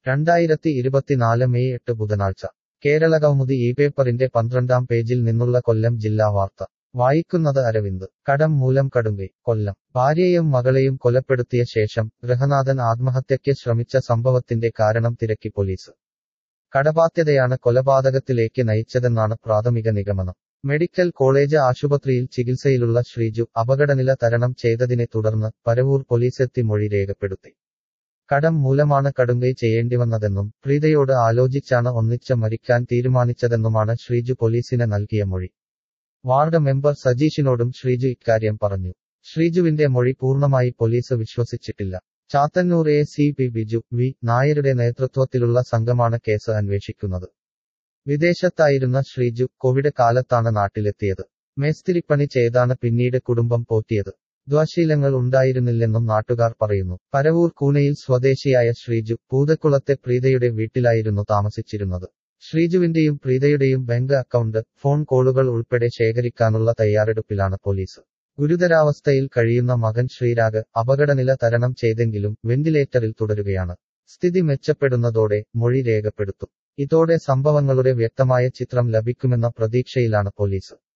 രണ്ടായിരത്തി ഇരുപത്തിനാല് മെയ് എട്ട് ബുധനാഴ്ച കേരളകൗമുദി ഈ പേപ്പറിന്റെ പന്ത്രണ്ടാം പേജിൽ നിന്നുള്ള കൊല്ലം ജില്ലാ വാർത്ത വായിക്കുന്നത് അരവിന്ദ് കടം മൂലം കടുങ്കൈ കൊല്ലം ഭാര്യയെയും മകളെയും കൊലപ്പെടുത്തിയ ശേഷം ഗൃഹനാഥൻ ആത്മഹത്യയ്ക്ക് ശ്രമിച്ച സംഭവത്തിന്റെ കാരണം തിരക്കി പോലീസ് കടബാധ്യതയാണ് കൊലപാതകത്തിലേക്ക് നയിച്ചതെന്നാണ് പ്രാഥമിക നിഗമനം മെഡിക്കൽ കോളേജ് ആശുപത്രിയിൽ ചികിത്സയിലുള്ള ശ്രീജു അപകടനില തരണം ചെയ്തതിനെ തുടർന്ന് പരവൂർ പോലീസെത്തി മൊഴി രേഖപ്പെടുത്തി കടം മൂലമാണ് കടുങ്കൈ ചെയ്യേണ്ടിവന്നതെന്നും പ്രീതയോട് ആലോചിച്ചാണ് ഒന്നിച്ച് മരിക്കാൻ തീരുമാനിച്ചതെന്നുമാണ് ശ്രീജു പോലീസിന് നൽകിയ മൊഴി വാർഡ് മെമ്പർ സജീഷിനോടും ശ്രീജു ഇക്കാര്യം പറഞ്ഞു ശ്രീജുവിന്റെ മൊഴി പൂർണ്ണമായി പോലീസ് വിശ്വസിച്ചിട്ടില്ല Chathannoor A C P Biju V നായരുടെ നേതൃത്വത്തിലുള്ള സംഘമാണ് കേസ് അന്വേഷിക്കുന്നത് വിദേശത്തായിരുന്ന ശ്രീജു കോവിഡ് കാലത്താണ് നാട്ടിലെത്തിയത് മേസ്തിരിപ്പണി ചെയ്താണ് പിന്നീട് കുടുംബം പോറ്റിയത് ദ്വാശീലങ്ങൾ ഉണ്ടായിരുന്നില്ലെന്നും നാട്ടുകാർ പറയുന്നു പരവൂർ കൂനയിൽ സ്വദേശിയായ ശ്രീജു പൂതക്കുളത്തെ പ്രീതയുടെ വീട്ടിലായിരുന്നു താമസിച്ചിരുന്നത് ശ്രീജുവിന്റെയും പ്രീതയുടെയും ബാങ്ക് അക്കൗണ്ട് ഫോൺ കോളുകൾ ഉൾപ്പെടെ ശേഖരിക്കാനുള്ള തയ്യാറെടുപ്പിലാണ് പോലീസ് ഗുരുതരാവസ്ഥയിൽ കഴിയുന്ന മകൻ ശ്രീരാഗ് അപകടനില തരണം ചെയ്തെങ്കിലും വെന്റിലേറ്ററിൽ തുടരുകയാണ് സ്ഥിതി മെച്ചപ്പെടുന്നതോടെ മൊഴി രേഖപ്പെടുത്തും ഇതോടെ സംഭവങ്ങളുടെ വ്യക്തമായ ചിത്രം ലഭിക്കുമെന്ന പ്രതീക്ഷയിലാണ് പോലീസ്